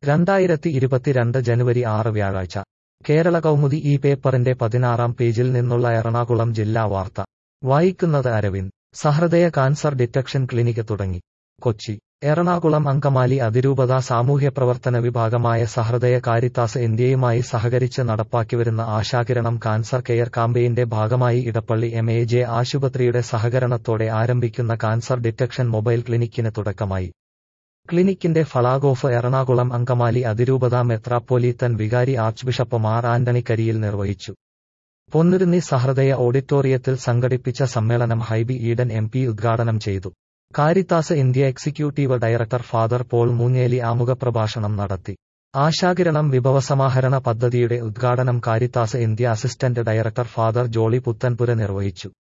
രണ്ടായിരത്തി ഇരുപത്തിരണ്ട് ജനുവരി ആറ് വ്യാഴാഴ്ച കേരള കൗമുദി ഈ പേപ്പറിന്റെ പതിനാറാം പേജിൽ നിന്നുള്ള എറണാകുളം ജില്ലാ വാർത്ത വായിക്കുന്നത് Aravind Sahridaya cancer detection clinic തുടങ്ങി കൊച്ചി എറണാകുളം അങ്കമാലി അതിരൂപത സാമൂഹ്യപ്രവർത്തന വിഭാഗമായ സഹൃദയ കാരിത്താസ് ഇന്ത്യയുമായി സഹകരിച്ച് നടപ്പാക്കിവരുന്ന ആശാകിരണം കാൻസർ കെയർ കാമ്പയിന്റെ ഭാഗമായി ഇടപ്പള്ളി എം എ ജെ ആശുപത്രിയുടെ സഹകരണത്തോടെ ആരംഭിക്കുന്ന കാൻസർ ഡിറ്റക്ഷൻ മൊബൈൽ ക്ലിനിക്കിന് തുടക്കമായി ക്ലിനിക്കിന്റെ ഫളാഗോഫ് എറണാകുളം അങ്കമാലി അതിരൂപത മെത്രാപ്പോലീത്തൻ വികാരി ആർച്ച് ബിഷപ്പ് മാർ ആന്റണി കരിയിൽ നിർവഹിച്ചു പൊന്നുരുന്നി സഹൃദയ ഓഡിറ്റോറിയത്തിൽ സംഘടിപ്പിച്ച സമ്മേളനം ഹൈബി ഈഡൻ എം പി ഉദ്ഘാടനം ചെയ്തു Caritas India executive director father Paul Moongeli ആമുഖപ്രഭാഷണം നടത്തി ആശാകിരണം വിഭവസമാഹരണ പദ്ധതിയുടെ ഉദ്ഘാടനം Caritas India assistant director father Jolly Puthenpura നിർവഹിച്ചു